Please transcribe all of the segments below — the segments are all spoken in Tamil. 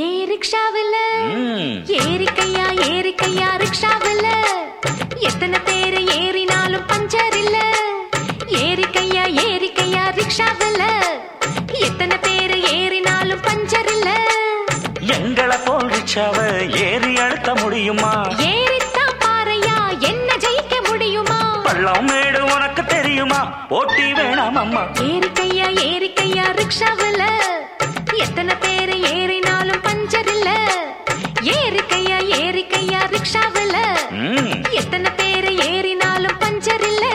ஏ ரிக்ஷாவில் ம். ஏறிக்கையா ஏறிக்கையா ரிக்ஷாவில் எத்தனை பேரு ஏறினாலும் பஞ்சர் இல்ல ஏறிக்கையா ஏறிக்கையா ரிக்ஷாவில் எத்தனை பேரு ஏறினாலும் பஞ்சர் இல்ல எங்களை போல் ரிச்சாவ ஏறி அழுத்த முடியுமா ஏறித்தான் பாறையா என்ன ஜெயிக்க முடியுமா பள்ளம் மேடு உனக்கு தெரியுமா போட்டி வேணாம் அம்மா ஏறிக்கையா ஏறிக்கையா ரிக்ஷாவில் எத்தனை பேரு ஏறினாலும் பஞ்சர் இல்ல ஏறிக்கையா ஏறிக்கையா ரிக்ஷாவில் ம். எத்தனை பேரு ஏறினாலும் பஞ்சர் இல்ல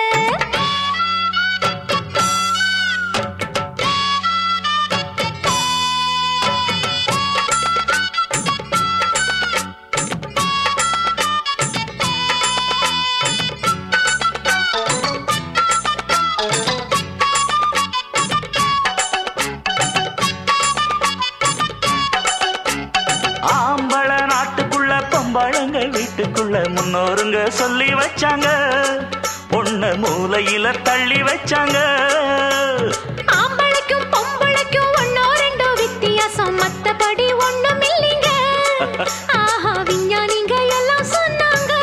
ஆம்பள நாட்டுக்குள்ள பொம்பளங்க வீட்டுக்குள்ள முன்னோருங்க சொல்லி வச்சாங்க பொண்ண மூலையில தள்ளி வச்சாங்க ஆம்பளைக்கும் பொம்பளைக்கும் ஒன்னோ ரெண்டோ வித்தியாசம் மத்தபடி ஒண்ணும் இல்லைங்க ஆஹா விஞ்ஞானிங்க எல்லாம் சொன்னாங்க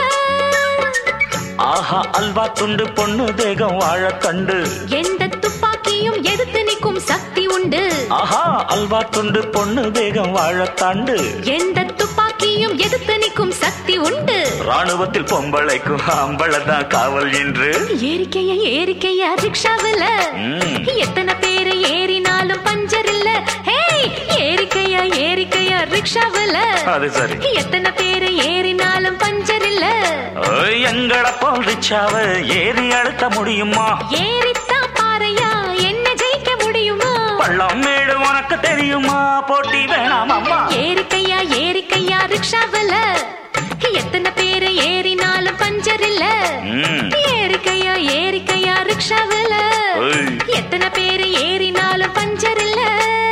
ஆஹா அல்வா துண்டு பொண்ணு தேகம் வாழத்தண்டு எந்த துப்பாக்கியும் எதிர்த்து நிற்கும் சக்தி உண்டு ஆஹா அல்வா துண்டு பொண்ணு தேகம் வாழத்தாண்டு எந்த துப்பாக்கியும் எதிர்த்து நிற்கும் சக்தி உண்டு ராணுவத்தில் பொம்பளைக்கும் ஆம்பளதான் காவல் என்று ஏறிக்கையா ஏறிக்கையா ரிக்ஷாவில் ம். எத்தனை பேரு ஏறினாலும் பஞ்சர் இல்ல ஹேய் ஏறிக்கையா ஏறிக்கையா ரிக்ஷாவில் அது சரி எத்தனை பேரு ஏறினாலும் பஞ்சர் இல்ல ஓய், எங்களை போல் ரிச்சாவ ஏறி அழுத்த முடியுமா ஏறித்தான் பாறையா என்ன ஜெயிக்க முடியுமா பள்ளம் மேடு உனக்கு தெரியுமா போட்டி வேணாம் அம்மா ஏறிக்கையா ஏறிக்கையா ரிக்ஷாவில் எத்தனை பேரு ஏறினாலும் பஞ்சர் இல்ல ம். ஏறிக்கையா ஏறிக்கையா ரிக்ஷாவில் ஓய். எத்தனை பேரு ஏறினாலும் பஞ்சர் இல்ல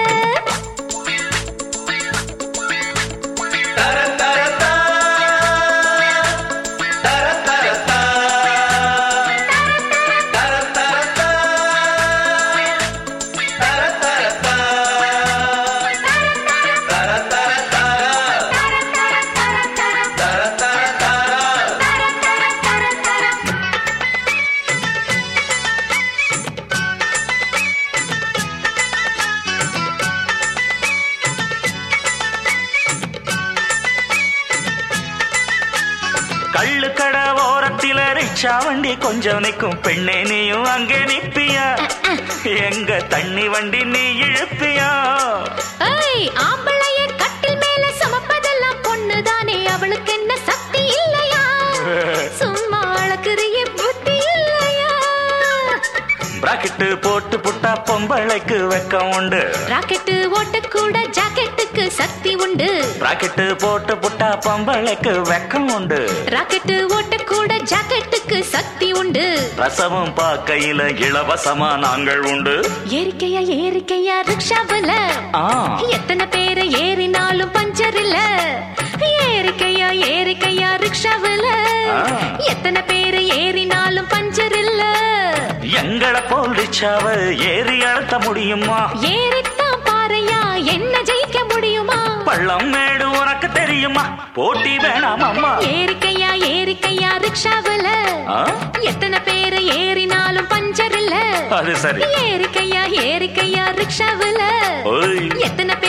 கள்ளு கடை ஓரத்தில ரிக்ஷா வண்டி கொஞ்சம் நிக்கும் பெண்ணே நீயும் அங்கே நிப்பியா எங்க தண்ணி வண்டி நீ இழுப்பியா ஏய் ஆம்பளைய கட்டில் மேல சுமப்பதெல்லாம் பொண்ணுதானே அவளுக்கு என்ன சக்தி இல்லையா சும்மா அழகுறிய புத்தி இல்லையா பிராக்கெட்டு போட்டு புட்டா பொம்பளைக்கு வெக்கம் உண்டு ராக்கெட்டு ஓட்ட கூட ஜாக்கெட்டுக்கு சக்தி உண்டு பிராக்கெட்டு போட்டு புட்டா பொம்பளைக்கு வெக்கம் உண்டு ராக்கெட்டு ஓட்ட கூட ஜாக்கெட்டுக்கு சக்தி உண்டு ரசமும் பாக்கையில இலவசமா நாங்கள் உண்டு ஏறிக்கையா ஏறிக்கையா ரிக்ஷாவில் ஆ எத்தனை பேரு ஏறினாலும் பஞ்சர் இல்ல ஏறிக்கையா ஏறிக்கையா ரிக்ஷாவில் ஆ. எத்தனை பேரு ஏறினாலும் பஞ்சர் இல்ல எங்களை போல் ரிச்சாவ ஏறி அழுத்த முடியுமா ஏறித்தான் பாறையா என்ன ஜெயிக்க முடியுமா பள்ளம் மேடு உனக்கு தெரியுமா போட்டி வேணாம் அம்மா ஏறிக்கையா ஏறிக்கையா ரிக்ஷாவில் ஆ? எத்தனை பேரு ஏறினாலும் பஞ்சர் இல்ல அது சரி ஏறிக்கையா ஏறிக்கையா ரிக்ஷாவில் ஓய் எத்தனை பேரு